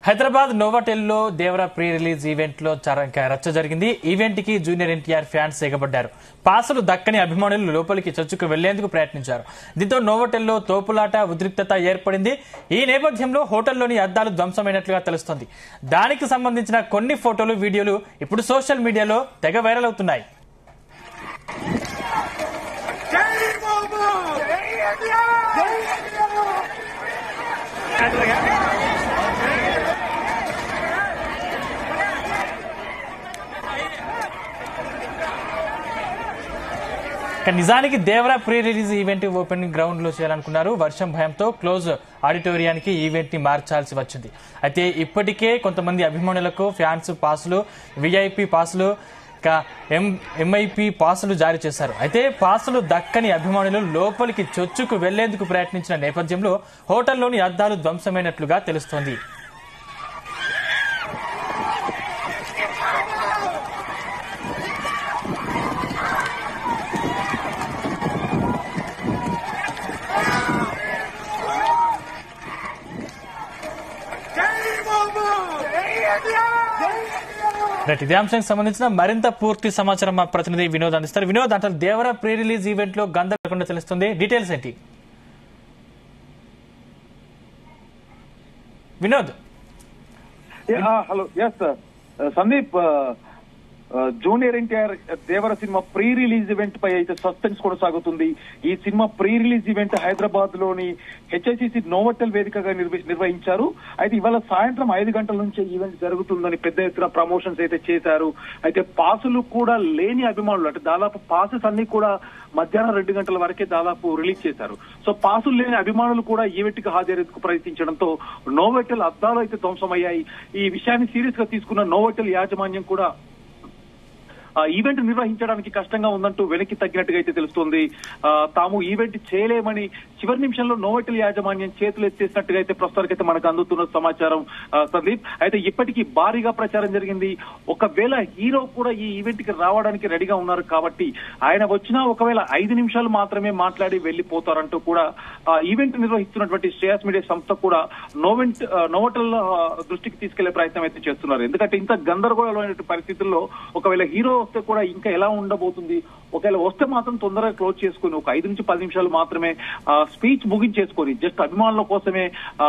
హైదరాబాద్ నోవాటెల్లో Devara pre release event లో చర- రచ్చ జరిగింది ఈవెంట్ కి జూనియర్ ఎన్టీఆర్ ఫ్యాన్స్ ఎగబడ్డారు పాసులు దక్కని అభిమానులు లోపలికి చొచ్చుకు వెళ్లేందుకు ప్రయత్నించారు దీంతో నోవోటెల్లో తోపులాట ఉద్రిక్తత ఏర్పడింది ఈ నేపథ్యంలో హోటల్లోని అద్దాలు ధ్వంసమైనట్లుగా తెలుస్తోంది దానికి సంబంధించిన కొన్ని ఫోటోలు వీడియోలు ఇప్పుడు సోషల్ మీడియాలో తెగ వైరల్ అవుతున్నాయి జై బాబా జై ఇండియా జై ఇండియా ఇక నిజానికి Devara pre release event open ground లో చేయాలనుకున్నారు వర్షం భయంతో క్లోజ్ ఆడిటోరియానికి ఈవెంట్ ని మార్చాల్సి వచ్చింది అయితే ఇప్పటికే కొంతమంది అభిమానులకు ఫ్యాన్స్ పాసులు విఐపి పాసులు ఇక ఎం ఎంఐపి పాసులు జారీ చేశారు అయితే పాసులు దక్కని అభిమానులు లోపలికి చొచ్చుకు వెళ్లేందుకు ప్రయత్నించిన నేపథ్యంలో హోటల్లోని అద్దాలు ధ్వంసమైనట్లుగా తెలుస్తోంది జై బాబా జై ఇండియా జై ఇండియా రైట్ ఇదే అంశానికి సంబంధించిన మరింత పూర్తి సమాచారం మా ప్రతినిధి వినోద్ అందిస్తారు వినోద్ అంటే దేవరా ప్రీ రిలీజ్ ఈవెంట్ లో గందరగోళం తెలుస్తుంది డీటెయిల్స్ ఏంటి Vinod hello yes Sandeep junior NTR Devara cinema pre release event పై అయితే సస్పెన్స్ కొనసాగుతుంది ఈ cinema pre release event Hyderabad లోని హెచ్ఐసిసి నోవటెల్ వేదికగా నిర్వ- నిర్వహించారు అయితే ఇవాళ సాయంత్రం ఐదు గంటల నుంచి ఈవెంట్ జరుగుతుందని పెద్ద ఎత్తున ప్రమోషన్స్ అయితే చేశారు అయితే పాసులు కూడా లేని అభిమానులు అంటే దాదాపు పాసెస్ అన్ని కూడా మధ్యాహ్నం రెండు గంటల వరకే దాదాపు రిలీజ్ చేశారు సో పాసులు లేని అభిమానులు కూడా ఈవెంట్ కి హాజరేందుకు ప్రయత్నించడంతో నోవెటల్ అద్దాలు అయితే ధ్వంసమయ్యాయి ఈ విషయాన్ని సీరియస్ గా తీసుకున్న నోవెటల్ యాజమాన్యం కూడా ఆ ఈవెంట్ నిర్వహించడానికి కష్టంగా ఉందంటూ వెనక్కి తగ్గినట్టుగా అయితే తెలుస్తోంది ఆ, తాము ఈవెంట్ చేయలేమని చివరి నిమిషంలో నోవెటల్ యాజమాన్యం చేతులు ఎత్తేసినట్టుగా అయితే ప్రస్తుతానికైతే మనకు అందుతున్న సమాచారం ఆ, సందీప్ అయితే ఇప్పటికీ భారీగా ప్రచారం జరిగింది ఒకవేళ హీరో కూడా ఈ ఈవెంట్ కి రావడానికి రెడీగా ఉన్నారు కాబట్టి ఆయన వచ్చినా ఒకవేళ ఐదు నిమిషాలు మాత్రమే మాట్లాడి వెళ్లిపోతారంటూ కూడా ఆ ఈవెంట్ నిర్వహిస్తున్నటువంటి శ్రేయస్ మీడియా సంస్థ కూడా నోవెంట్ ఆ, నోవెటల్ ఆ, దృష్టికి తీసుకెళ్లే ప్రయత్నం అయితే చేస్తున్నారు ఎందుకంటే ఇంత గందరగోళమైన పరిస్థితుల్లో ఒకవేళ హీరో వస్తే కూడా ఇంకా ఎలా ఉండబోతుంది ఒకవేళ వస్తే మాత్రం తొందరగా క్లోజ్ చేసుకుని ఒక ఐదు నుంచి పది నిమిషాలు మాత్రమే స్పీచ్ ముగించేసుకొని జస్ట్ అభిమానుల కోసమే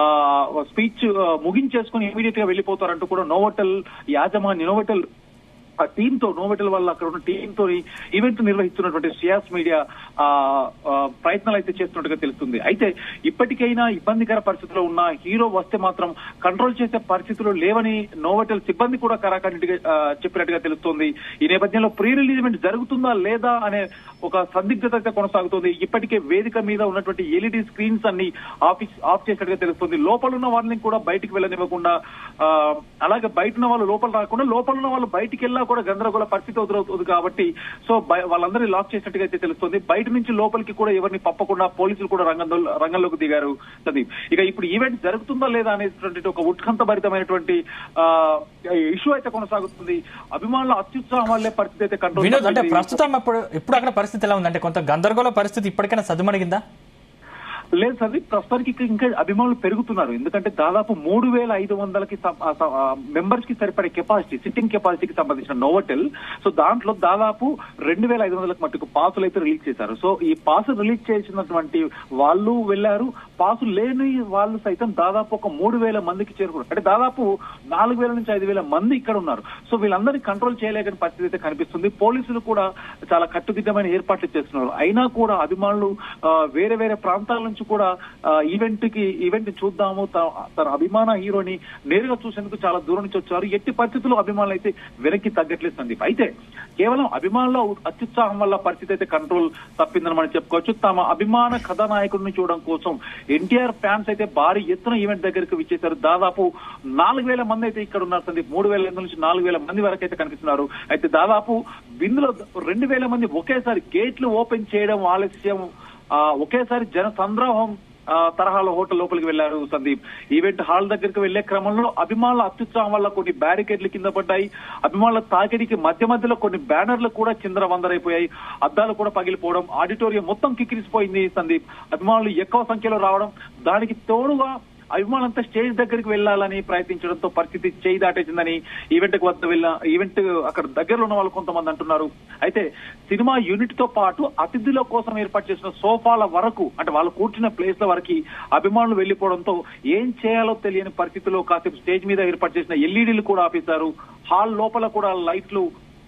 స్పీచ్ ముగించేసుకుని ఇమీడియట్ గా వెళ్ళిపోతారంటూ కూడా నోవటల్ యాజమాన్య నోవటల్ ఆ టీమ్ తో నోవెటల్ వల్ల అక్కడ ఉన్న టీమ్ తో ఈవెంట్ నిర్వహిస్తున్నటువంటి సియాస్ మీడియా ఆ, ఆ, ప్రయత్నాలు అయితే చేస్తున్నట్టుగా తెలుస్తుంది అయితే ఇప్పటికైనా ఇబ్బందికర పరిస్థితిలో ఉన్న హీరో వస్తే మాత్రం కంట్రోల్ చేసే పరిస్థితులు లేవని నోవెటల్ సిబ్బంది కూడా కరాఖండిగా ఆ, చెప్పినట్టుగా తెలుస్తోంది ఈ నేపథ్యంలో ప్రీ రిలీజ్ ఈవెంట్ జరుగుతుందా లేదా అనే ఒక సందిగ్ధత అయితే కొనసాగుతుంది ఇప్పటికే వేదిక మీద ఉన్నటువంటి ఎల్ఈడి స్క్రీన్స్ అన్ని ఆఫీస్ ఆఫ్ చేసినట్టుగా తెలుస్తుంది లోపల ఉన్న వాళ్ళని కూడా బయటికి వెళ్ళనివ్వకుండా ఆ, అలాగే బయట ఉన్న వాళ్ళు లోపల రాకుండా లోపల ఉన్న వాళ్ళు బయటికి వెళ్ళా కూడా గందరగోళ పరిస్థితి ఎదురవుతుంది కాబట్టి సో బయ- వాళ్ళందరినీ లాక్ చేసినట్టుగా అయితే తెలుస్తుంది బయట నుంచి లోపలికి కూడా ఎవరిని పప్పకుండా పోలీసులు కూడా రంగంలో రంగంలోకి దిగారు సందీప్ ఇక ఇప్పుడు ఈవెంట్ జరుగుతుందా లేదా అనేటువంటి ఒక ఉత్కంఠభరితమైనటువంటి ఇష్యూ అయితే కొనసాగుతుంది అభిమానుల అత్యుత్సాహం వల్లే పరిస్థితి అయితే వినోద్ అంటే కంట్రోల్ ప్రస్తుతం అప్పుడు ఇప్పుడు అక్కడ పరిస్థితి ఎలా ఉంది అంటే కొంత గందరగోళ పరిస్థితి ఇప్పటికైనా సదుమణిగిందా లేదు సార్ ప్రస్తుతానికి ఇంకా- ఇంకా అభిమానులు పెరుగుతున్నారు ఎందుకంటే దాదాపు మూడు వేల ఐదు వందలకి మెంబర్స్ కి సరిపడే కెపాసిటీ సిట్టింగ్ కెపాసిటీకి సంబంధించిన నోవటెల్ సో దాంట్లో దాదాపు రెండు వేల ఐదు వందలకు మట్టుకు పాసులు అయితే రిలీజ్ చేశారు సో ఈ పాసు రిలీజ్ చేసినటువంటి వాళ్ళు వెళ్లారు పాసు లేని వాళ్ళు సైతం దాదాపు ఒక మూడు వేల మందికి చేరుకున్నారు అంటే దాదాపు నాలుగు వేల నుంచి ఐదు వేల మంది ఇక్కడ ఉన్నారు సో వీళ్ళందరినీ కంట్రోల్ చేయలేని పరిస్థితి అయితే కనిపిస్తుంది పోలీసులు కూడా చాలా కట్టుదిట్టమైన ఏర్పాట్లు చేస్తున్నారు అయినా కూడా అభిమానులు ఆ, వేరే వేరే ప్రాంతాల నుంచి కూడా ఈవెంట్ కి ఈవెంట్ చూద్దాము త- తన అభిమాన హీరోని నేరుగా చూసేందుకు చాలా దూరం నుంచి వచ్చారు ఎట్టి పరిస్థితుల్లో అభిమానులు అయితే వెనక్కి తగ్గట్లేదు సందీప్ అయితే కేవలం అభిమానుల అత్యుత్సాహం వల్ల పరిస్థితి అయితే కంట్రోల్ తప్పిందని మనం చెప్పుకోవచ్చు తమ అభిమాన కథానాయకుడిని చూడడం కోసం ఎన్టీఆర్ ఫ్యాన్స్ అయితే భారీ ఎత్తున ఈవెంట్ దగ్గరికి విచ్చేశారు దాదాపు నాలుగు వేల మంది అయితే ఇక్కడ ఉన్నారు సందీప్ మూడు వేల నుంచి నాలుగు వేల మంది వరకు అయితే కనిపిస్తున్నారు అయితే దాదాపు ఇందులో రెండు వేల మంది ఒకేసారి గేట్లు ఓపెన్ చేయడం ఆలస్యం ఆ, ఒకేసారి జన సంద్రోహం ఆ, తరహాలో హోటల్ లోపలికి వెళ్లారు సందీప్ ఈవెంట్ హాల్ దగ్గరికి వెళ్లే క్రమంలో అభిమానుల అత్యుత్సాహం వల్ల కొన్ని బ్యారికేడ్లు కింద పడ్డాయి అభిమానుల తాకిడికి మధ్య మధ్యలో కొన్ని బ్యానర్లు కూడా చిందర వందరైపోయాయి అద్దాలు కూడా పగిలిపోవడం ఆడిటోరియం మొత్తం కిక్కిరిసిపోయింది సందీప్ అభిమానులు ఎక్కువ సంఖ్యలో రావడం దానికి తోడుగా అభిమానులంతా స్టేజ్ దగ్గరికి వెళ్ళాలని ప్రయత్నించడంతో పరిస్థితి చేయి దాటేసిందని ఈవెంట్ కు వద్ద వెళ్ళిన ఈవెంట్ అక్కడ దగ్గరలో ఉన్న వాళ్ళు కొంతమంది అంటున్నారు అయితే సినిమా యూనిట్ తో పాటు అతిథుల కోసం ఏర్పాటు చేసిన సోఫాల వరకు అంటే వాళ్ళు కూర్చున్న ప్లేస్ ల వరకు అభిమానులు వెళ్లిపోవడంతో ఏం చేయాలో తెలియని పరిస్థితిలో కాసేపు స్టేజ్ మీద ఏర్పాటు చేసిన ఎల్ఈడీలు కూడా ఆపేశారు హాల్ లోపల కూడా లైట్లు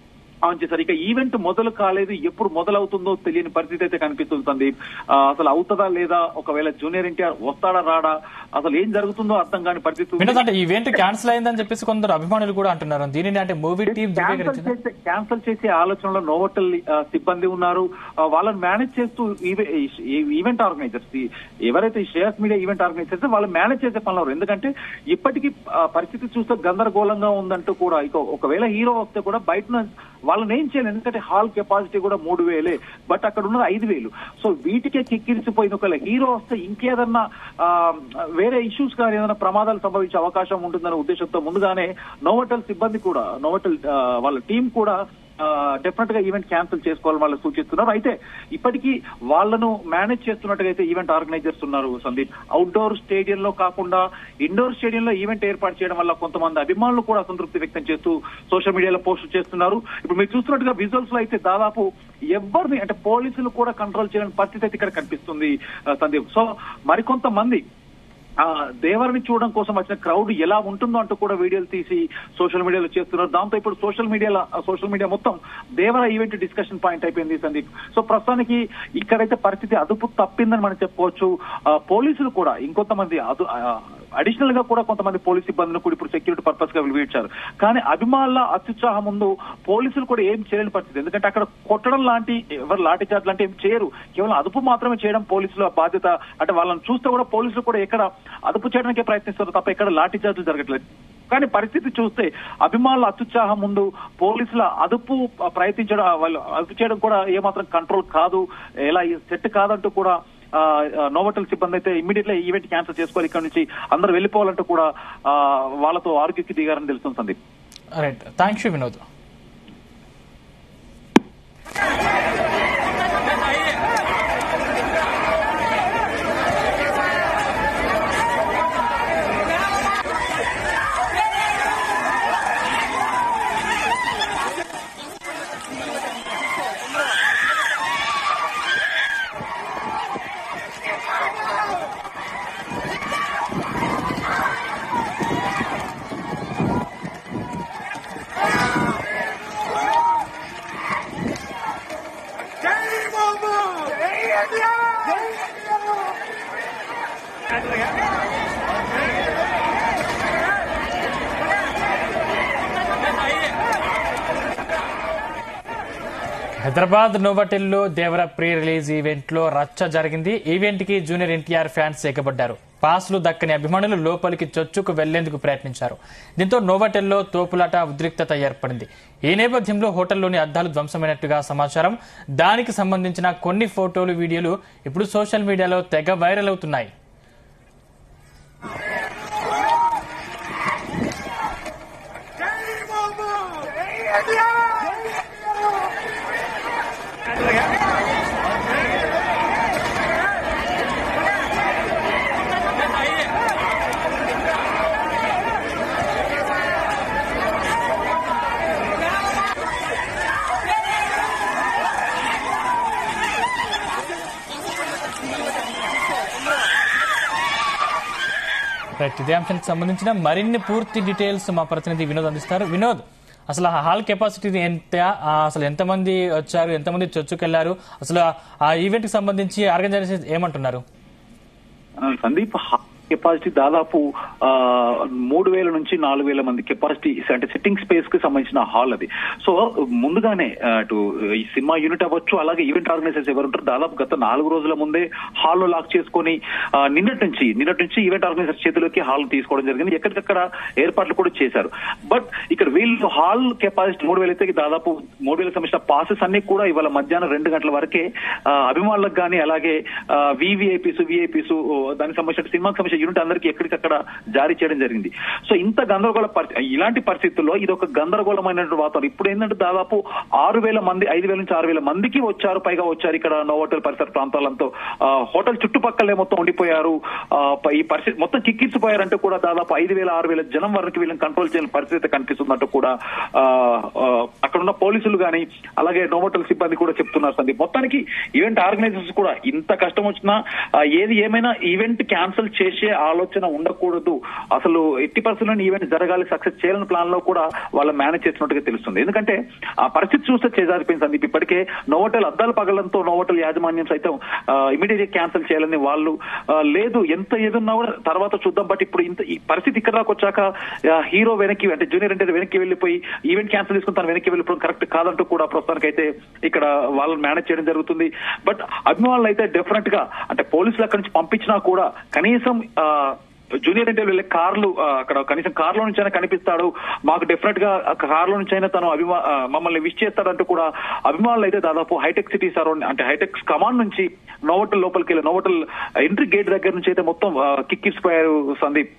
ఆన్ చేశారు ఇక ఈవెంట్ మొదలు కాలేదు ఎప్పుడు మొదలవుతుందో తెలియని పరిస్థితి అయితే కనిపిస్తుంది సందీప్ ఆ, అసలు అవుతుందా లేదా ఒకవేళ జూనియర్ ఎన్టీఆర్ వస్తాడా రాడా అసలు ఏం జరుగుతుందో అర్థం కాని పరిస్థితి ఉంది. వినోద్ అంటే ఈవెంట్ క్యాన్సిల్ అయిందని చెప్పేసి కొందరు అభిమానులు కూడా అంటున్నారు దీనిని అంటే మూవీ టీం క్యాన్సల్ ధృవీకరించింది చేసే క్యాన్సల్ చేసే ఆలోచనలో నోవోటల్ ఆ, సిబ్బంది ఉన్నారు ఆ, వాళ్ళని మేనేజ్ చేస్తూ ఈవె- ఈ ఈవెంట్ ఆర్గనైజర్స్ ఈ- ఎవరైతే ఈ శ్రేయస్ మీడియా ఈవెంట్ ఆర్గనైజర్స్ వాళ్ళు మేనేజ్ చేసే పనులు ఉన్నారు. ఎందుకంటే ఇప్పటికీ ఆ, పరిస్థితి చూస్తే గందరగోళంగా ఉందంటూ కూడా ఇక ఒకవేళ హీరో వస్తే కూడా బయట వాళ్ళని ఏం చేయాలి ఎందుకంటే హాల్ కెపాసిటీ కూడా మూడు వేలే బట్ అక్కడ ఉన్నది ఐదు వేలు సో వీటికే కిక్కిరిసిపోయిన ఒకవేళ హీరో వస్తే ఇంకేదన్నా ఆ, వేరే ఇష్యూస్ కానీ ఏదైనా ప్రమాదాలు సంభవించే అవకాశం ఉంటుందనే ఉద్దేశంతో ముందుగానే నోవటల్ సిబ్బంది కూడా నోవటల్ ఆ, వాళ్ళ టీం కూడా డెఫినెట్ గా ఈవెంట్ క్యాన్సిల్ చేసుకోవాలని వాళ్ళు సూచిస్తున్నారు అయితే ఇప్పటికీ వాళ్ళను మేనేజ్ చేస్తున్నట్టుగా అయితే ఈవెంట్ ఆర్గనైజర్స్ ఉన్నారు సందీప్ అవుట్డోర్ స్టేడియంలో కాకుండా ఇండోర్ స్టేడియంలో ఈవెంట్ ఏర్పాటు చేయడం వల్ల కొంతమంది అభిమానులు కూడా అసంతృప్తి వ్యక్తం చేస్తూ సోషల్ మీడియాలో పోస్ట్ చేస్తున్నారు ఇప్పుడు మీరు చూస్తున్నట్టుగా విజువల్స్ లో అయితే దాదాపు ఎవరిని అంటే పోలీసులు కూడా కంట్రోల్ చేయలేని పరిస్థితి అయితే ఇక్కడ కనిపిస్తుంది ఆ, సందీప్ సో మరికొంతమంది ఆ దేవరిని చూడడం కోసం వచ్చిన క్రౌడ్ ఎలా ఉంటుందో అంటూ కూడా వీడియోలు తీసి సోషల్ మీడియాలో చేస్తున్నారు దాంతో ఇప్పుడు సోషల్ మీడియాలో సోషల్ మీడియా మొత్తం దేవర ఈవెంట్ డిస్కషన్ పాయింట్ అయిపోయింది సందీప్ సో ప్రస్తుతానికి ఇక్కడైతే పరిస్థితి అదుపు తప్పిందని మనం చెప్పుకోవచ్చు ఆ, పోలీసులు కూడా ఇంకొంతమంది అదు అడిషనల్ గా కూడా కొంతమంది పోలీస్ సిబ్బందిని కూడా ఇప్పుడు సెక్యూరిటీ పర్పస్ గా పిలిపించారు కానీ అభిమానుల అత్యుత్సాహం ముందు పోలీసులు కూడా ఏం చేయలేని పరిస్థితి ఎందుకంటే అక్కడ కొట్టడం లాంటి ఎవరు లాఠీ చార్జ్ లాంటి ఏం చేయరు కేవలం అదుపు మాత్రమే చేయడం పోలీసుల బాధ్యత అంటే వాళ్ళని చూస్తే కూడా పోలీసులు కూడా ఎక్కడ అదుపు చేయడానికే ప్రయత్నిస్తారు తప్ప ఎక్కడ లాఠీ చార్జీలు జరగట్లేదు కానీ పరిస్థితి చూస్తే అభిమానుల అత్యుత్సాహం ముందు పోలీసుల అదుపు ప్రయత్నించడం వాళ్ళు అదుపు చేయడం కూడా ఏమాత్రం కంట్రోల్ కాదు ఎలా సెట్ కాదంటూ కూడా ఆ, ఆ, నోవటల్ సిబ్బంది అయితే ఇమీడియట్ ఈవెంట్ క్యాన్సిల్ చేసుకోవాలి ఇక్కడ నుంచి అందరూ వెళ్ళిపోవాలంటూ కూడా ఆ, వాళ్ళతో ఆరోగ్యకి దిగారని తెలుస్తుంది Sandeep right thank you Vinod జై బాబు జై ఎన్టీఆర్ జై హైదరాబాద్ నోవటెల్లో దేవర ప్రీ రిలీజ్ ఈవెంట్ లో రచ్చ జరిగింది ఈవెంట్ కి జూనియర్ ఎన్టీఆర్ ఫ్యాన్స్ ఎగబడ్డారు పాస్లు దక్కని అభిమానులు లోపలికి చొచ్చుకు వెళ్లేందుకు ప్రయత్నించారు దీంతో నోవటెల్లో తోపులాట ఉద్రిక్తత ఏర్పడింది ఈ నేపథ్యంలో హోటల్లోని అద్దాలు ధ్వంసమైనట్టుగా సమాచారం దానికి సంబంధించిన కొన్ని ఫోటోలు వీడియోలు ఇప్పుడు సోషల్ మీడియాలో తెగ వైరల్ అవుతున్నాయి జై బాబు జై ఎన్టీఆర్ జై రైట్ ఇదే అంశానికి సంబంధించిన మరిన్ని పూర్తి డీటెయిల్స్ మా ప్రతినిధి వినోద్ అందిస్తారు వినోద్ అసలు ఆ హాల్ కెపాసిటీ ఎంత ఆ అసలు ఎంతమంది వచ్చారు ఎంతమంది చొచ్చుకెళ్లారు అసలు ఆ ఈవెంట్ కి సంబంధించి ఆర్గనైజేషన్ ఏమంటున్నారు ఆ, సందీప్ కెపాసిటీ దాదాపు ఆ, మూడు వేల నుంచి నాలుగు వేల మంది కెపాసిటీ అంటే సిట్టింగ్ స్పేస్ కి సంబంధించిన హాల్ అది సో ముందుగానే ఆ, అటు ఈ సినిమా యూనిట్ అవ్వచ్చు అలాగే ఈవెంట్ ఆర్గనైజర్స్ ఎవరు ఉంటారు దాదాపు గత నాలుగు రోజుల ముందే హాల్లో లాక్ చేసుకొని ఆ, నిన్నటి నుంచి నిన్నటి నుంచి ఈవెంట్ ఆర్గనైజర్స్ చేతిలోకి హాల్ తీసుకోవడం జరిగింది ఎక్కడికక్కడ ఏర్పాట్లు కూడా చేశారు బట్ ఇక్కడ వీళ్ళు హాల్ కెపాసిటీ మూడు వేల అయితే దాదాపు మూడు వేలకు సంబంధించిన పాసెస్ అన్ని కూడా ఇవాళ మధ్యాహ్నం రెండు గంటల వరకే ఆ, అభిమానులకు కానీ అలాగే వివిఐపీస్ విఐపీస్ దానికి సంబంధించిన సినిమాకి సంబంధించిన యూనిట్ అందరికీ ఎక్కడికక్కడ జారీ చేయడం జరిగింది సో ఇంత గందరగోళ పరి- ఇలాంటి పరిస్థితుల్లో ఇది ఒక గందరగోళమైనటువంటి వాతావరణం ఇప్పుడు ఏంటంటే దాదాపు ఆరు వేల మంది ఐదు వేల నుంచి ఆరు వేల మందికి వచ్చారు పైగా వచ్చారు ఇక్కడ నోవోటల్ పరిసర ప్రాంతాలంతా ఆ, హోటల్ చుట్టుపక్కలే మొత్తం ఉండిపోయారు ఆ, ప- ఈ పరిస్థితి మొత్తం కిక్కిరిసిపోయారంటూ కూడా దాదాపు ఐదు వేల ఆరు వేల జనం వరకు వీళ్ళని కంట్రోల్ చేయని పరిస్థితి కనిపిస్తున్నట్టు కూడా ఆ, ఆ, అక్కడ ఉన్న పోలీసులు గాని అలాగే నోవోటల్ సిబ్బంది కూడా చెప్తున్నారు సందీప్ మొత్తానికి ఈవెంట్ ఆర్గనైజర్స్ కూడా ఇంత కష్టం వచ్చినా ఆ, ఏది ఏమైనా ఈవెంట్ క్యాన్సిల్ చేసే ఆలోచన ఉండకూడదు అసలు ఎట్టి పరిస్థితుల్లో ఈవెంట్ జరగాలి సక్సెస్ చేయాలని ప్లాన్ లో కూడా వాళ్ళు మేనేజ్ చేసినట్టుగా తెలుస్తుంది ఎందుకంటే ఆ పరిస్థితి చూస్తే చేజారిపోయింది సందీప్ ఇప్పటికే నోవోటల్ అద్దాలు పగలంతో నోవోటల్ యాజమాన్యం సైతం ఇమీడియట్ క్యాన్సిల్ చేయాలని వాళ్ళు ఆ, లేదు ఎంత ఏదున్నా కూడా తర్వాత చూద్దాం బట్ ఇప్పుడు ఇంత ఈ పరిస్థితి ఇక్కడ దాకా వచ్చాక ఆ, హీరో వెనక్కి అంటే జూనియర్ అంటే వెనక్కి వెళ్ళిపోయి ఈవెంట్ క్యాన్సిల్ చేసుకుని తను వెనక్కి వెళ్ళిపోవడం కరెక్ట్ కాదంటూ కూడా ప్రస్తుతానికి అయితే ఇక్కడ వాళ్ళని మేనేజ్ చేయడం జరుగుతుంది బట్ అభిమానులు అయితే డెఫినెట్ గా అంటే పోలీసులు అక్కడి నుంచి పంపించినా కూడా కనీసం ఆ, జూనియర్ ఎన్టీఆర్ వెళ్ళే కార్లు ఆ, అక్కడ కనీసం కార్లో నుంచి అయినా కనిపిస్తాడు మాకు డెఫినెట్ గా ఆ కార్లో నుంచి అయినా తను అభిమా ఆ, మమ్మల్ని విష్ చేస్తాడంటూ కూడా అభిమానులు అయితే దాదాపు హైటెక్ సిటీ సరౌండ్ అంటే హైటెక్ కమాండ్ నుంచి నోవోటల్ లోపలికి వెళ్ళి నోవోటల్ ఎంట్రీ గేట్ దగ్గర నుంచి అయితే మొత్తం కిక్కిసిపోయారు సందీప్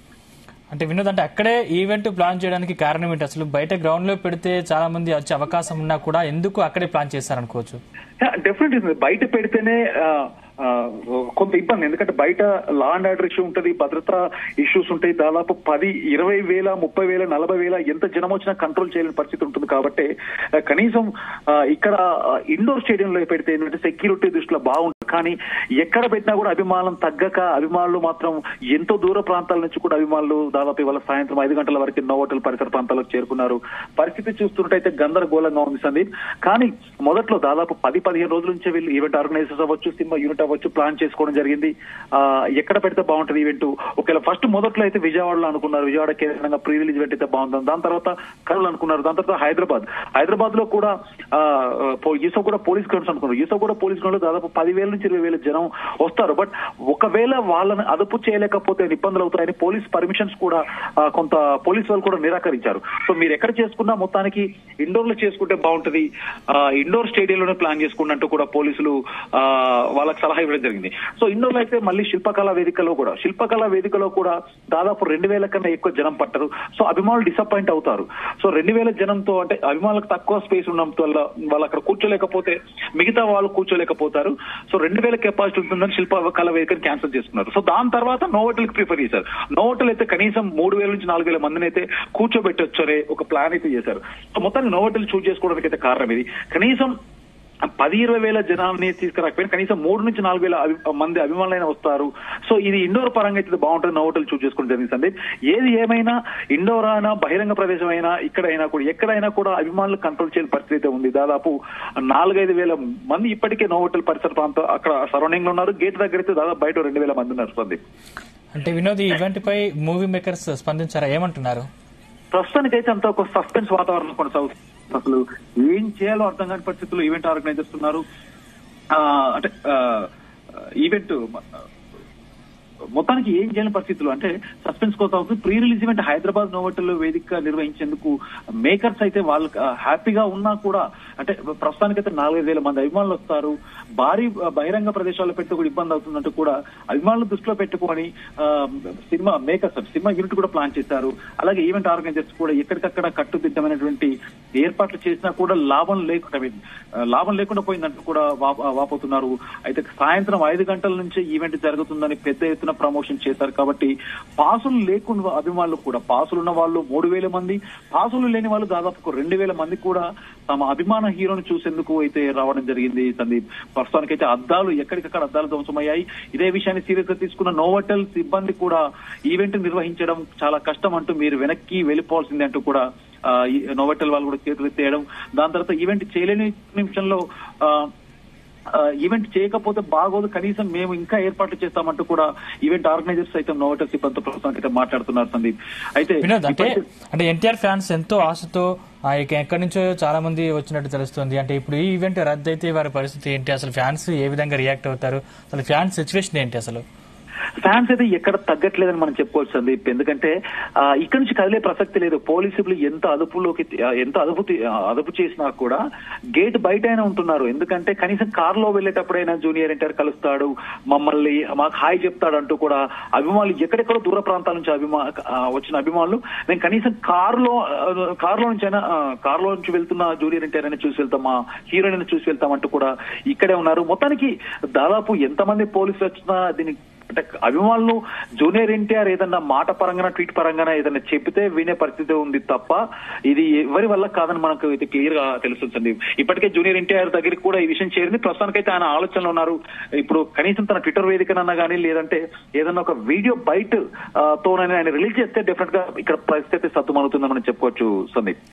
అంటే వినోద్ అంటే అక్కడే ఈవెంట్ ప్లాన్ చేయడానికి కారణం ఏంటి అసలు బయట గ్రౌండ్ లో పెడితే చాలా మంది వచ్చే అవకాశం ఉన్నా కూడా ఎందుకు అక్కడే ప్లాన్ చేస్తారనుకోవచ్చు డెఫినెట్ బయట పెడితేనే ఆ, ఆ, కొంత ఇబ్బంది ఎందుకంటే బయట లా అండ్ ఆర్డర్ ఇష్యూ ఉంటది భద్రతా ఇష్యూస్ ఉంటాయి దాదాపు పది ఇరవై వేల ముప్పై వేల నలభై వేల ఎంత జనం వచ్చినా కంట్రోల్ చేయలేని పరిస్థితి ఉంటుంది కాబట్టి ఆ, కనీసం ఆ, ఇక్కడ ఇండోర్ స్టేడియంలో పెడితే ఏంటంటే సెక్యూరిటీ దృష్టిలో బాగుంటుంది కానీ ఎక్కడ పెట్టినా కూడా అభిమానం తగ్గక అభిమానులు మాత్రం ఎంతో దూర ప్రాంతాల నుంచి కూడా అభిమానులు దాదాపు ఇవాళ సాయంత్రం ఐదు గంటల వరకు నోవోటల్ పరిసర ప్రాంతాలకు చేరుకున్నారు పరిస్థితి చూస్తుంటే గందరగోళంగా ఉంది సందీప్ కానీ మొదట్లో దాదాపు పది పదిహేను రోజుల నుంచే వీళ్ళు ఈవెంట్ ఆర్గనైజర్స్ అవ్వచ్చు సినిమా యూనిట్ అవ్వచ్చు ప్లాన్ చేసుకోవడం జరిగింది ఆ ఎక్కడ పెడితే బాగుంటుంది ఈవెంట్ ఒకవేళ ఫస్ట్ మొదట్లో అయితే విజయవాడలో అనుకున్నారు విజయవాడ కేంద్రంగా ప్రీ రిలీజ్ ఈవెంట్ అయితే బాగుంటుంది దాని తర్వాత కర్నూలు అనుకున్నారు దాని తర్వాత హైదరాబాద్ హైదరాబాద్ లో కూడా ఆ, పో- ఈసో కూడా పోలీస్ గ్రౌండ్స్ అనుకున్నారు ఈసో కూడా పోలీస్ గ్రౌండ్ లో దాదాపు పదివేల నుంచి ఇరవై వేల జనం వస్తారు బట్ ఒకవేళ వాళ్ళని అదుపు చేయలేకపోతే ఇబ్బందులు అవుతాయని పోలీస్ పర్మిషన్స్ కూడా ఆ, కొంత పోలీస్ వాళ్ళు కూడా నిరాకరించారు సో మీరు ఎక్కడ చేసుకున్నా మొత్తానికి ఇండోర్ లో చేసుకుంటే బాగుంటది ఆ, ఇండోర్ స్టేడియంలోనే ప్లాన్ చేసుకున్నట్టు కూడా పోలీసులు ఆ, వాళ్ళకి సలహా ఇవ్వడం జరిగింది సో ఇండోర్ లో అయితే మళ్ళీ శిల్పకళా వేదికలో కూడా శిల్పకళా వేదికలో కూడా దాదాపు రెండు వేల కన్నా ఎక్కువ జనం పట్టరు సో అభిమానులు డిసప్పాయింట్ అవుతారు సో రెండు వేల జనంతో అంటే అభిమానులకు తక్కువ స్పేస్ ఉండడం వల్ల వాళ్ళు అక్కడ కూర్చోలేకపోతే మిగతా వాళ్ళు కూర్చోలేకపోతారు సో రెండు వేల కెపాసిటీ ఉంటుందని శిల్ప కళా వేదికని క్యాన్సిల్ చేసుకున్నారు సో దాని తర్వాత నోవోటల్ కి ప్రిఫర్ చేశారు నోవోటల్ అయితే కనీసం మూడు వేల నుంచి నాలుగు వేల మందిని అయితే కూర్చోబెట్టొచ్చు అనే ఒక ప్లాన్ అయితే చేశారు సో మొత్తానికి నోవోటల్ చూస్ చేసుకోవడానికి అయితే కారణం ఇది కనీసం పది ఇరవై వేల జనాల్ని తీసుకురాకపోయినా కనీసం మూడు నుంచి నాలుగు వేల అభి- మంది అభిమానులైన వస్తారు సో ఇది ఇండోర్ పరంగా అయితే బాగుంటుంది నోటలు చూస్ చేసుకోవడం జరిగింది సందీప్ ఏది ఏమైనా ఇండోర్ అయినా బహిరంగ ప్రదేశం అయినా ఇక్కడైనా కూడా ఎక్కడైనా కూడా అభిమానులు కంట్రోల్ చేయని పరిస్థితి అయితే ఉంది దాదాపు నాలుగైదు వేల మంది ఇప్పటికే నోవోటల్ పరిసర ప్రాంతం అక్కడ సరౌండింగ్ లో ఉన్నారు గేట్ దగ్గర అయితే దాదాపు బయట రెండు వేల మంది ఉన్నారు సందీప్ అంటే వినోద్ ఈ ఈవెంట్ పై మూవీ మేకర్స్ స్పందించారా ఏమంటున్నారు ప్రస్తుతానికైతే అంత ఒక సస్పెన్స్ వాతావరణం కొనసాగుతుంది అసలు ఏం చేయాలో అర్థం కాని పరిస్థితుల్లో ఈవెంట్ ఆర్గనైజర్స్ ఉన్నారు ఆ, అంటే ఈవెంట్ మొత్తానికి ఏం చేయని పరిస్థితులు అంటే సస్పెన్స్ కోసం అవుతుంది pre release event Hyderabad Novotel వేదిక నిర్వహించేందుకు మేకర్స్ అయితే వాళ్ళు హ్యాపీగా ఉన్నా కూడా అంటే ప్రస్తుతానికైతే నాలుగైదు వేల మంది అభిమానులు వస్తారు భారీ ఆ, బహిరంగ ప్రదేశాల్లో పెడితే కూడా ఇబ్బంది అవుతుందంటూ కూడా అభిమానులు దృష్టిలో పెట్టుకొని ఆ, సినిమా మేకర్స్ సినిమా యూనిట్ కూడా ప్లాన్ చేశారు అలాగే ఈవెంట్ ఆర్గనైజర్స్ కూడా ఎక్కడికక్కడ కట్టుదిట్టమైనటువంటి ఏర్పాట్లు చేసినా కూడా లాభం లేకుండా I mean, ఆ, లాభం లేకుండా పోయిందంటూ కూడా వాప- వాపోతున్నారు అయితే సాయంత్రం ఐదు గంటల నుంచి ఈవెంట్ జరుగుతుందని పెద్ద ఎత్తున ప్రమోషన్ చేశారు కాబట్టి పాసులు లేకుండా అభిమానులు కూడా పాసులు ఉన్న వాళ్ళు మూడు వేల మంది పాసులు లేని వాళ్ళు దాదాపు ఒక రెండు వేల మంది కూడా తమ అభిమాన హీరోని చూసేందుకు అయితే రావడం జరిగింది సందీప్ ప్రస్తుతానికైతే అద్దాలు ఎక్కడికక్కడ అద్దాలు ధ్వంసమయ్యాయి ఇదే విషయాన్ని సీరియస్ గా తీసుకున్న నోవటల్ సిబ్బంది కూడా ఈవెంట్ నిర్వహించడం చాలా కష్టం అంటూ మీరు వెనక్కి వెళ్ళిపోవాల్సిందే అంటూ కూడా ఆ, ఈ నోవటల్ వాళ్ళు కూడా చేతులు ఎత్తేయడం దాని తర్వాత ఈవెంట్ చేయలేని నిమిషంలో ఆ, ఆ, ఈవెంట్ చేయకపోతే బాగోదు కనీసం మేము ఇంకా ఏర్పాట్లు చేస్తామంటూ కూడా ఈవెంట్ ఆర్గనైజర్స్ సైతం నోవటల్ సిబ్బందితో ప్రస్తుతానికి అయితే మాట్లాడుతున్నారు సందీప్ అయితే వినోద్ అంటే ఇప్పటికే- అంటే ఎన్టీఆర్ ఫ్యాన్స్ ఎంతో ఆశతో ఆ, ఇక ఎక్కడి నుంచో చాలా మంది వచ్చినట్టు తెలుస్తుంది అంటే ఇప్పుడు ఈ ఈవెంట్ రద్దు అయితే వారి పరిస్థితి ఏంటి అసలు ఫ్యాన్స్ ఏ విధంగా రియాక్ట్ అవుతారు అసలు ఫ్యాన్స్ సిచ్యువేషన్ ఏంటి అసలు ఫ్యాన్స్ అయితే ఎక్కడ తగ్గట్లేదని మనం చెప్పుకోవచ్చు సందీప్ ఎందుకంటే ఆ, ఇక్కడి నుంచి కదిలే ప్రసక్తి లేదు పోలీసులు ఎంత అదుపులోకి ఆ, ఎంత అదుపు తీ- ఆ, అదుపు చేసినా కూడా గేట్ బయట అయినా ఉంటున్నారు ఎందుకంటే కనీసం కార్ లో వెళ్ళేటప్పుడైనా జూనియర్ ఎన్టీఆర్ కలుస్తాడు మమ్మల్ని మాకు హాయ్ చెప్తాడు అంటూ కూడా అభిమానులు ఎక్కడెక్కడో దూర ప్రాంతాల నుంచి అభిమా ఆ, వచ్చిన అభిమానులు మేము కనీసం కార్ లో కార్ లో నుంచి అయినా కార్ లో నుంచి వెళ్తున్న జూనియర్ ఎన్టీఆర్ అయినా చూసి వెళ్తాం మా హీరోయిన్ అయినా చూసి వెళ్తాం అంటూ కూడా ఇక్కడే ఉన్నారు మొత్తానికి దాదాపు ఎంతమంది పోలీసులు వచ్చినా దీని అంటే అభిమానులు జూనియర్ ఎన్టీఆర్ ఏదన్నా మాట పరంగా ట్వీట్ పరంగా ఏదన్నా చెప్తే వినే పరిస్థితి ఉంది తప్ప ఇది ఎవరి వల్ల కాదని మనకు ఇది క్లియర్ గా తెలుస్తుంది ఇప్పటికే జూనియర్ ఎన్టీఆర్ దగ్గరికి కూడా ఈ విషయం చేరింది ప్రస్తుతానికైతే ఆయన ఆలోచనలో ఉన్నారు ఇప్పుడు కనీసం తన ట్విట్టర్ వేదికనన్నా కానీ లేదంటే ఏదన్నా ఒక వీడియో బైట్ తోనని ఆయన రిలీజ్ చేస్తే డెఫినెట్ గా ఇక్కడ పరిస్థితి సత్తుమవుతుందని మనం చెప్పుకోవచ్చు సందీప్